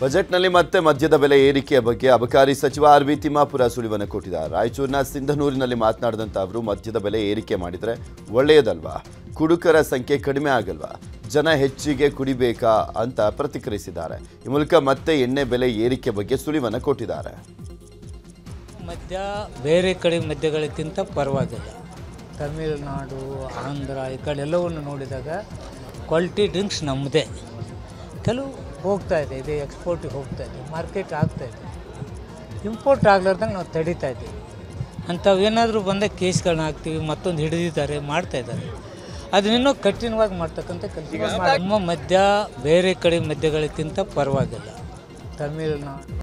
ಬಜೆಟ್ನಲ್ಲಿ ಮತ್ತೆ ಮದ್ಯದ ಬೆಲೆ ಏರಿಕೆಯ ಬಗ್ಗೆ ಅಬಕಾರಿ ಸಚಿವ ಆರ್ ವಿ ತಿಮ್ಮಾಪುರ ಸುಳಿವನ್ನು ಕೊಟ್ಟಿದ್ದಾರೆ ರಾಯಚೂರಿನ ಸಿಂಧನೂರಿನಲ್ಲಿ ಮಾತನಾಡಿದಂಥ ಅವರು ಮದ್ಯದ ಬೆಲೆ ಏರಿಕೆ ಮಾಡಿದರೆ ಒಳ್ಳೆಯದಲ್ವಾ ಕುಡುಕರ ಸಂಖ್ಯೆ ಕಡಿಮೆ ಆಗಲ್ವಾ ಜನ ಹೆಚ್ಚಿಗೆ ಕುಡಿಬೇಕಾ ಅಂತ ಪ್ರತಿಕ್ರಿಯಿಸಿದ್ದಾರೆ ಈ ಮೂಲಕ ಮತ್ತೆ ಎಣ್ಣೆ ಬೆಲೆ ಏರಿಕೆ ಬಗ್ಗೆ ಸುಳಿವನ್ನು ಕೊಟ್ಟಿದ್ದಾರೆ ಮದ್ಯ ಬೇರೆ ಕಡೆ ಮದ್ಯಗಳಿಗಿಂತ ಪರವಾಗಿಲ್ಲ ತಮಿಳುನಾಡು ಆಂಧ್ರ ಈ ಕಡೆ ಎಲ್ಲವನ್ನು ನೋಡಿದಾಗ ಕ್ವಾಲಿಟಿ ಡ್ರಿಂಕ್ಸ್ ನಮ್ಮದೇ ಕೆಲವು ಹೋಗ್ತಾ ಇದೆ ಇದು ಎಕ್ಸ್ಪೋರ್ಟಿಗೆ ಹೋಗ್ತಾ ಇದೆ ಮಾರ್ಕೆಟ್ ಆಗ್ತಾ ಇದೆ ಇಂಪೋರ್ಟ್ ಆಗ್ಲಾರ್ದಂಗೆ ನಾವು ತಡೀತಾ ಇದ್ದೀವಿ ಅಂಥವು ಏನಾದರೂ ಬಂದಾಗ ಕೇಸ್ಗಳನ್ನ ಹಾಕ್ತೀವಿ ಮತ್ತೊಂದು ಹಿಡಿದಿದ್ದಾರೆ ಮಾಡ್ತಾ ಇದ್ದಾರೆ ಅದನ್ನಿನ್ನೂ ಕಠಿಣವಾಗಿ ಮಾಡ್ತಕ್ಕಂಥ ಕೆಲಸ ನಮ್ಮ ಮದ್ಯ ಬೇರೆ ಕಡೆ ಮದ್ಯಗಳಿಗಿಂತ ಪರವಾಗಿಲ್ಲ ತಮಿಳುನಾಡು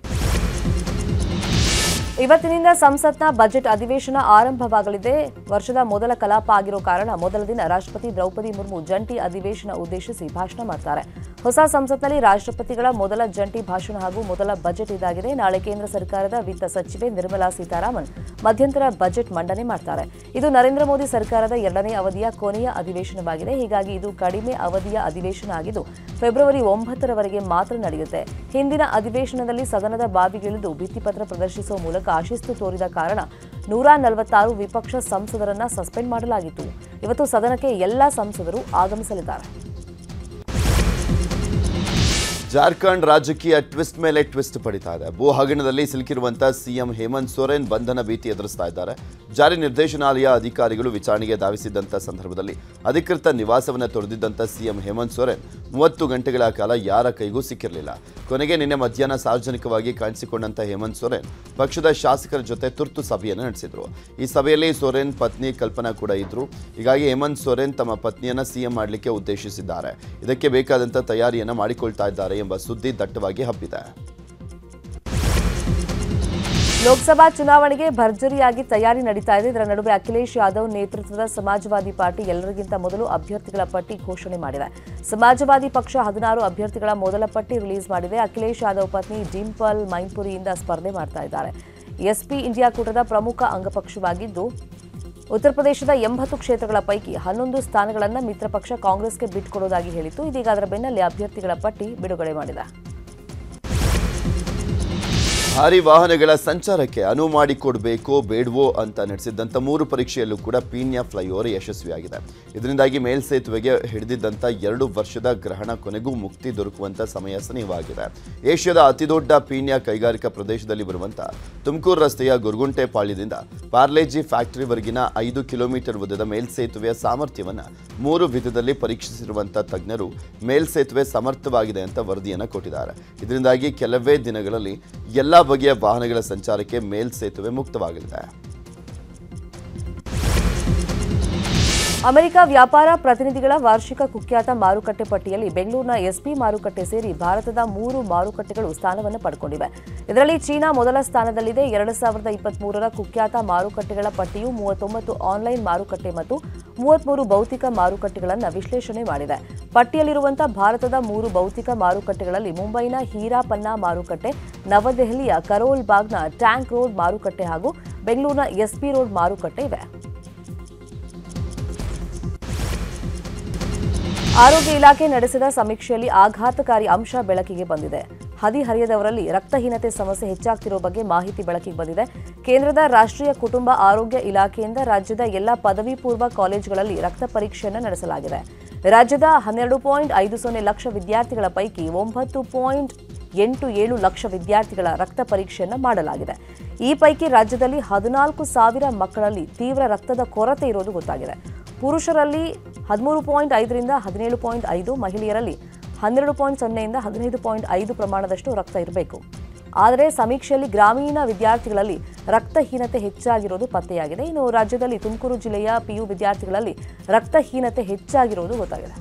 ಇವತ್ತಿನಿಂದ ಸಂಸತ್ನ ಬಜೆಟ್ ಅಧಿವೇಶನ ಆರಂಭವಾಗಲಿದೆ ವರ್ಷದ ಮೊದಲ ಕಲಾಪ ಆಗಿರೋ ಕಾರಣ ಮೊದಲ ದಿನ ರಾಷ್ಟ್ರಪತಿ ದ್ರೌಪದಿ ಮುರ್ಮು ಜಂಟಿ ಅಧಿವೇಶನ ಉದ್ದೇಶಿಸಿ ಭಾಷಣ ಮಾಡ್ತಾರೆ ಹೊಸ ಸಂಸತ್ನಲ್ಲಿ ರಾಷ್ಟ್ರಪತಿಗಳ ಮೊದಲ ಜಂಟಿ ಭಾಷಣ ಹಾಗೂ ಮೊದಲ ಬಜೆಟ್ ಇದಾಗಿದೆ ನಾಳೆ ಕೇಂದ್ರ ಸರ್ಕಾರದ ವಿತ್ತ ಸಚಿವೆ ನಿರ್ಮಲಾ ಸೀತಾರಾಮನ್ ಮಧ್ಯಂತರ ಬಜೆಟ್ ಮಂಡನೆ ಮಾಡ್ತಾರೆ ಇದು ನರೇಂದ್ರ ಮೋದಿ ಸರ್ಕಾರದ ಎರಡನೇ ಅವಧಿಯ ಕೊನೆಯ ಅಧಿವೇಶನವಾಗಿದೆ ಹೀಗಾಗಿ ಇದು ಕಡಿಮೆ ಅವಧಿಯ ಅಧಿವೇಶನ ಆಗಿದ್ದು ಫೆಬ್ರವರಿ ಒಂಬತ್ತರವರೆಗೆ ಮಾತ್ರ ನಡೆಯುತ್ತೆ ಹಿಂದಿನ ಅಧಿವೇಶನದಲ್ಲಿ ಸದನದ ಬಾವಿಗಿಳಿದು ಭಿತ್ತಿಪತ್ರ ಪ್ರದರ್ಶಿಸುವ ಮೂಲಕ ಅಶಿಸ್ತು ತೋರಿದ ಕಾರಣ ನೂರ ನಲವತ್ತಾರು ವಿಪಕ್ಷ ಸಂಸದರನ್ನ ಸಸ್ಪೆಂಡ್ ಮಾಡಲಾಗಿತ್ತು ಇವತ್ತು ಸದನಕ್ಕೆ ಎಲ್ಲ ಸಂಸದರು ಆಗಮಿಸಲಿದ್ದಾರೆ ಜಾರ್ಖಂಡ್ ರಾಜಕೀಯ ಟ್ವಿಸ್ಟ್ ಮೇಲೆ ಟ್ವಿಸ್ಟ್ ಪಡಿತಾ ಇದೆ ಭೂ ಹಗರಣದಲ್ಲಿ ಸಿಲುಕಿರುವಂತ ಸಿಎಂ ಹೇಮಂತ್ ಸೊರೇನ್ ಬಂಧನ ಭೀತಿ ಎದುರಿಸ್ತಾ ಇದ್ದಾರೆ ಜಾರಿ ನಿರ್ದೇಶನಾಲಯ ಅಧಿಕಾರಿಗಳು ವಿಚಾರಣೆಗೆ ಧಾವಿಸಿದ್ದಂಥ ಸಂದರ್ಭದಲ್ಲಿ ಅಧಿಕೃತ ನಿವಾಸವನ್ನು ತೊರೆದಿದ್ದಂಥ ಸಿಎಂ ಹೇಮಂತ್ ಸೊರೇನ್ ಮೂವತ್ತು ಗಂಟೆಗಳ ಕಾಲ ಯಾರ ಕೈಗೂ ಸಿಕ್ಕಿರಲಿಲ್ಲ ಕೊನೆಗೆ ನಿನ್ನೆ ಮಧ್ಯಾಹ್ನ ಸಾರ್ವಜನಿಕವಾಗಿ ಕಾಣಿಸಿಕೊಂಡಂತ ಹೇಮಂತ್ ಸೊರೇನ್ ಪಕ್ಷದ ಶಾಸಕರ ಜೊತೆ ತುರ್ತು ಸಭೆಯನ್ನು ನಡೆಸಿದ್ರು ಈ ಸಭೆಯಲ್ಲಿ ಸೊರೇನ್ ಪತ್ನಿ ಕಲ್ಪನಾ ಕೂಡ ಇದ್ರು ಹೀಗಾಗಿ ಹೇಮಂತ್ ಸೊರೇನ್ ತಮ್ಮ ಪತ್ನಿಯನ್ನ ಸಿಎಂ ಮಾಡಲಿಕ್ಕೆ ಉದ್ದೇಶಿಸಿದ್ದಾರೆ ಇದಕ್ಕೆ ಬೇಕಾದಂತ ತಯಾರಿಯನ್ನ ಮಾಡಿಕೊಳ್ತಾ ಇದ್ದಾರೆ ಎಂಬ ಸುದ್ದಿ ದಟ್ಟವಾಗಿ ಹಬ್ಬಿದೆ ಲೋಕಸಭಾ ಚುನಾವಣೆಗೆ ಭರ್ಜರಿಯಾಗಿ ತಯಾರಿ ನಡೀತಾ ಇದೆ ಇದರ ನಡುವೆ ಅಖಿಲೇಶ್ ಯಾದವ್ ನೇತೃತ್ವದ ಸಮಾಜವಾದಿ ಪಾರ್ಟಿ ಎಲ್ಲರಿಗಿಂತ ಮೊದಲು ಅಭ್ಯರ್ಥಿಗಳ ಪಟ್ಟಿ ಘೋಷಣೆ ಮಾಡಿದೆ ಸಮಾಜವಾದಿ ಪಕ್ಷ ಹದಿನಾರು ಅಭ್ಯರ್ಥಿಗಳ ಮೊದಲ ಪಟ್ಟಿ ರಿಲೀಸ್ ಮಾಡಿದೆ ಅಖಿಲೇಶ್ ಯಾದವ್ ಪತ್ನಿ ಡಿಂಪಲ್ ಮೈನ್ಪುರಿಯಿಂದ ಸ್ಪರ್ಧೆ ಮಾಡ್ತಾ ಇದ್ದಾರೆ ಎಸ್ಪಿ ಇಂಡಿಯಾ ಕೂಟದ ಪ್ರಮುಖ ಅಂಗಪಕ್ಷವಾಗಿದ್ದು ಉತ್ತರ ಪ್ರದೇಶದ ಎಂಬತ್ತು ಕ್ಷೇತ್ರಗಳ ಪೈಕಿ ಹನ್ನೊಂದು ಸ್ಥಾನಗಳನ್ನು ಮಿತ್ರ ಪಕ್ಷ ಕಾಂಗ್ರೆಸ್ಗೆ ಬಿಟ್ಟುಕೊಡುವುದಾಗಿ ಹೇಳಿತ್ತು ಇದೀಗ ಅದರ ಬೆನ್ನಲ್ಲೇ ಅಭ್ಯರ್ಥಿಗಳ ಪಟ್ಟಿ ಬಿಡುಗಡೆ ಮಾಡಿದೆ ಭಾರಿ ವಾಹನಗಳ ಸಂಚಾರಕ್ಕೆ ಅನುವು ಮಾಡಿಕೊಡ್ಬೇಕೋ ಬೇಡವೋ ಅಂತ ನಡೆಸಿದ್ದಂಥ ಮೂರು ಪರೀಕ್ಷೆಯಲ್ಲೂ ಕೂಡ ಪೀಣ್ಯ ಫ್ಲೈಓವರ್ ಯಶಸ್ವಿಯಾಗಿದೆ ಇದರಿಂದಾಗಿ ಮೇಲ್ಸೇತುವೆಗೆ ಹಿಡಿದಿದ್ದಂಥ ಎರಡು ವರ್ಷದ ಗ್ರಹಣ ಕೊನೆಗೂ ಮುಕ್ತಿ ದೊರಕುವಂಥ ಸಮಯ ಸನಿಹವಾಗಿದೆ ಏಷ್ಯಾದ ಅತಿದೊಡ್ಡ ಪೀಣ್ಯ ಕೈಗಾರಿಕಾ ಪ್ರದೇಶದಲ್ಲಿ ಬರುವಂಥ ತುಮಕೂರು ರಸ್ತೆಯ ಗುರುಗುಂಟೆ ಪಾಳ್ಯದಿಂದ ಪಾರ್ಲೇಜಿ ಫ್ಯಾಕ್ಟರಿವರೆಗಿನ ಐದು ಕಿಲೋಮೀಟರ್ ಉದ್ದದ ಮೇಲ್ಸೇತುವೆಯ ಸಾಮರ್ಥ್ಯವನ್ನು ಮೂರು ವಿಧದಲ್ಲಿ ಪರೀಕ್ಷಿಸಿರುವಂಥ ತಜ್ಞರು ಮೇಲ್ಸೇತುವೆ ಸಮರ್ಥವಾಗಿದೆ ಅಂತ ವರದಿಯನ್ನು ಕೊಟ್ಟಿದ್ದಾರೆ ಇದರಿಂದಾಗಿ ಕೆಲವೇ ದಿನಗಳಲ್ಲಿ ಎಲ್ಲ ಬಗೆಯ ವಾಹನಗಳ ಸಂಚಾರಕ್ಕೆ ಮೇಲ್ಸೇತುವೆ ಮುಕ್ತವಾಗಲಿದೆ ಅಮೆರಿಕ ವ್ಯಾಪಾರ ಪ್ರತಿನಿಧಿಗಳ ವಾರ್ಷಿಕ ಕುಖ್ಯಾತ ಮಾರುಕಟ್ಟೆ ಪಟ್ಟಿಯಲ್ಲಿ ಬೆಂಗಳೂರಿನ ಎಸ್ಪಿ ಮಾರುಕಟ್ಟೆ ಸೇರಿ ಭಾರತದ ಮೂರು ಮಾರುಕಟ್ಟೆಗಳು ಸ್ಥಾನವನ್ನು ಪಡ್ಕೊಂಡಿವೆ ಇದರಲ್ಲಿ ಚೀನಾ ಮೊದಲ ಸ್ಥಾನದಲ್ಲಿದೆ ಎರಡು ಸಾವಿರದ ಇಪ್ಪತ್ಮೂರರ ಕುಖ್ಯಾತ ಮಾರುಕಟ್ಟೆಗಳ ಪಟ್ಟಿಯು ಮೂವತ್ತೊಂಬತ್ತು ಆನ್ಲೈನ್ ಮಾರುಕಟ್ಟೆ ಮತ್ತು ಮೂವತ್ಮೂರು ಭೌತಿಕ ಮಾರುಕಟ್ಟೆಗಳನ್ನು ವಿಶ್ಲೇಷಣೆ ಮಾಡಿದೆ ಪಟ್ಟಿಯಲ್ಲಿರುವಂತಹ ಭಾರತದ ಮೂರು ಭೌತಿಕ ಮಾರುಕಟ್ಟೆಗಳಲ್ಲಿ ಮುಂಬೈನ ಹೀರಾಪನ್ನ ಮಾರುಕಟ್ಟೆ ನವದೆಹಲಿಯ ಕರೋಲ್ ಬಾಗ್ನ ಟ್ಯಾಂಕ್ ರೋಡ್ ಮಾರುಕಟ್ಟೆ ಹಾಗೂ ಬೆಂಗಳೂರಿನ ಎಸ್ಪಿ ರೋಡ್ ಮಾರುಕಟ್ಟೆ ಇವೆ ಆರೋಗ್ಯ ಇಲಾಖೆ ನಡೆಸಿದ ಸಮೀಕ್ಷೆಯಲ್ಲಿ ಆಘಾತಕಾರಿ ಅಂಶ ಬೆಳಕಿಗೆ ಬಂದಿದೆ ಹದಿಹರಿಯದವರಲ್ಲಿ ರಕ್ತಹೀನತೆ ಸಮಸ್ಯೆ ಹೆಚ್ಚಾಗ್ತಿರುವ ಬಗ್ಗೆ ಮಾಹಿತಿ ಬೆಳಕಿಗೆ ಬಂದಿದೆ ಕೇಂದ್ರದ ರಾಷ್ಟ್ರೀಯ ಕುಟುಂಬ ಆರೋಗ್ಯ ಇಲಾಖೆಯಿಂದ ರಾಜ್ಯದ ಎಲ್ಲ ಪದವಿ ಪೂರ್ವ ಕಾಲೇಜುಗಳಲ್ಲಿ ರಕ್ತ ಪರೀಕ್ಷೆಯನ್ನು ನಡೆಸಲಾಗಿದೆ ರಾಜ್ಯದ ಹನ್ನೆರಡು ಪಾಯಿಂಟ್ ಐದು ಸೊನ್ನೆ ಲಕ್ಷ ವಿದ್ಯಾರ್ಥಿಗಳ ಪೈಕಿ ಒಂಬತ್ತು ಪಾಯಿಂಟ್ ಎಂಟು ಏಳು ಲಕ್ಷ ವಿದ್ಯಾರ್ಥಿಗಳ ರಕ್ತ ಪರೀಕ್ಷೆಯನ್ನು ಮಾಡಲಾಗಿದೆ ಈ ಪೈಕಿ ರಾಜ್ಯದಲ್ಲಿ ಹದಿನಾಲ್ಕು ಸಾವಿರ ಮಕ್ಕಳಲ್ಲಿ ತೀವ್ರ ರಕ್ತದ ಕೊರತೆ ಇರೋದು ಗೊತ್ತಾಗಿದೆ ಪುರುಷರಲ್ಲಿ ಹದಿಮೂರು ಪಾಯಿಂಟ್ ಐದರಿಂದ ಹದಿನೇಳು ಪಾಯಿಂಟ್ ಐದು ಮಹಿಳೆಯರಲ್ಲಿ ಹನ್ನೆರಡು ಪಾಯಿಂಟ್ ಸೊನ್ನೆಯಿಂದ ಹದಿನೈದು ಪಾಯಿಂಟ್ ಐದು ಪ್ರಮಾಣದಷ್ಟು ರಕ್ತ ಇರಬೇಕು ಆದರೆ ಸಮೀಕ್ಷೆಯಲ್ಲಿ ಗ್ರಾಮೀಣ ವಿದ್ಯಾರ್ಥಿಗಳಲ್ಲಿ ರಕ್ತಹೀನತೆ ಹೆಚ್ಚಾಗಿರೋದು ಪತ್ತೆಯಾಗಿದೆ ಇನ್ನು ರಾಜ್ಯದಲ್ಲಿ ತುಮಕೂರು ಜಿಲ್ಲೆಯ ಪಿಯು ವಿದ್ಯಾರ್ಥಿಗಳಲ್ಲಿ ರಕ್ತಹೀನತೆ ಹೆಚ್ಚಾಗಿರೋದು ಗೊತ್ತಾಗಿದೆ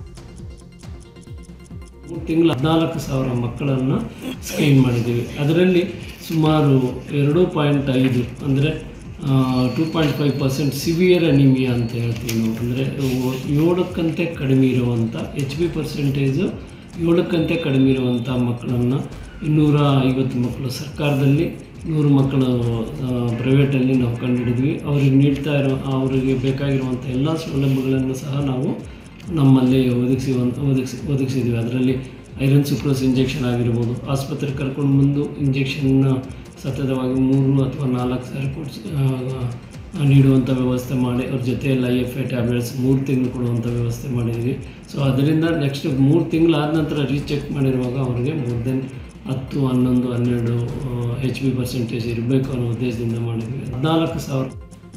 ತಿಂಗಳು ಹದಿನಾಲ್ಕು ಸಾವಿರ ಮಕ್ಕಳನ್ನು ಸ್ಕ್ರೀನ್ ಮಾಡಿದ್ದೀವಿ ಅದರಲ್ಲಿ ಸುಮಾರು ಎರಡು ಪಾಯಿಂಟ್ ಐದು ಅಂದರೆ two point five percent severe anaemia ಅಂತ ಹೇಳ್ತೀವಿ ನಾವು ಅಂದರೆ ಏಳಕ್ಕಂತೆ ಕಡಿಮೆ ಇರುವಂಥ ಎಚ್ ಬಿ ಪರ್ಸೆಂಟೇಜು ಏಳಕ್ಕಂತೆ ಕಡಿಮೆ ಇರುವಂಥ ಮಕ್ಕಳನ್ನು ಇನ್ನೂರ ಐವತ್ತು ಮಕ್ಕಳು ಸರ್ಕಾರದಲ್ಲಿ ನೂರು ಮಕ್ಕಳು ಪ್ರೈವೇಟಲ್ಲಿ ನಾವು ಕಂಡುಹಿಡಿದ್ವಿ ಅವ್ರಿಗೆ ನೀಡ್ತಾ ಇರೋ ಅವರಿಗೆ ಬೇಕಾಗಿರುವಂಥ ಎಲ್ಲ ಸೌಲಭ್ಯಗಳನ್ನು ಸಹ ನಾವು ನಮ್ಮಲ್ಲಿ ಒದಗಿಸಿ ಒದಗಿಸಿ ಒದಗಿಸಿದ್ವಿ ಅದರಲ್ಲಿ ಐರನ್ ಸುಕ್ರೋಸ್ ಇಂಜೆಕ್ಷನ್ ಆಗಿರ್ಬೋದು ಆಸ್ಪತ್ರೆಗೆ ಕರ್ಕೊಂಡು ಬಂದು ಇಂಜೆಕ್ಷನ್ನ ಸತತವಾಗಿ ಮೂರು ಅಥವಾ ನಾಲ್ಕು ಸಾರಿ ಕೊಡ್ಸಿ ಆ, ನೀಡುವಂಥ ವ್ಯವಸ್ಥೆ ಮಾಡಿ ಅವ್ರ ಜೊತೆಯಲ್ಲಿ ಐ ಎಫ್ ಐ ಟ್ಯಾಬ್ಲೆಟ್ಸ್ ಮೂರು ತಿಂಗಳು ಕೊಡುವಂಥ ವ್ಯವಸ್ಥೆ ಮಾಡಿದ್ವಿ ಸೊ ಅದರಿಂದ ನೆಕ್ಸ್ಟ್ ಮೂರು ತಿಂಗಳಾದ ನಂತರ ರೀಚೆಕ್ ಮಾಡಿರುವಾಗ ಅವ್ರಿಗೆ ಮೋರ್ ದೆನ್ ಹತ್ತು ಹನ್ನೊಂದು ಹನ್ನೆರಡು ಎಚ್ ಬಿ ಪರ್ಸೆಂಟೇಜ್ ಇರಬೇಕು ಅನ್ನೋ ಉದ್ದೇಶದಿಂದ ಮಾಡಿದ್ವಿ ಹದಿನಾಲ್ಕು ಸಾವಿರ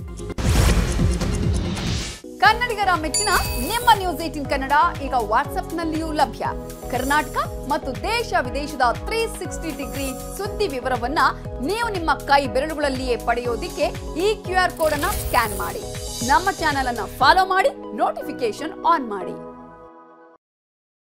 ಕನ್ನಡಿಗರ ಮೆಚ್ಚಿನ ನಿಮ್ಮ ನ್ಯೂಸ್ ಏಟಿನ್ ಕನ್ನಡ ಈಗ ವಾಟ್ಸ್ಆಪ್ನಲ್ಲಿಯೂ ಲಭ್ಯ ಕರ್ನಾಟಕ ಮತ್ತು ದೇಶ ವಿದೇಶದ ತ್ರೀ ಸಿಕ್ಸ್ಟಿ ಡಿಗ್ರಿ ಸುದ್ದಿ ವಿವರವನ್ನ ನೀವು ನಿಮ್ಮ ಕೈ ಬೆರಳುಗಳಲ್ಲಿಯೇ ಪಡೆಯೋದಿಕ್ಕೆ ಈ ಕ್ಯೂ ಆರ್ ಕೋಡ್ ಅನ್ನ ಸ್ಕ್ಯಾನ್ ಮಾಡಿ ನಮ್ಮ ಚಾನೆಲ್ ಅನ್ನ ಫಾಲೋ ಮಾಡಿ ನೋಟಿಫಿಕೇಶನ್ ಆನ್ ಮಾಡಿ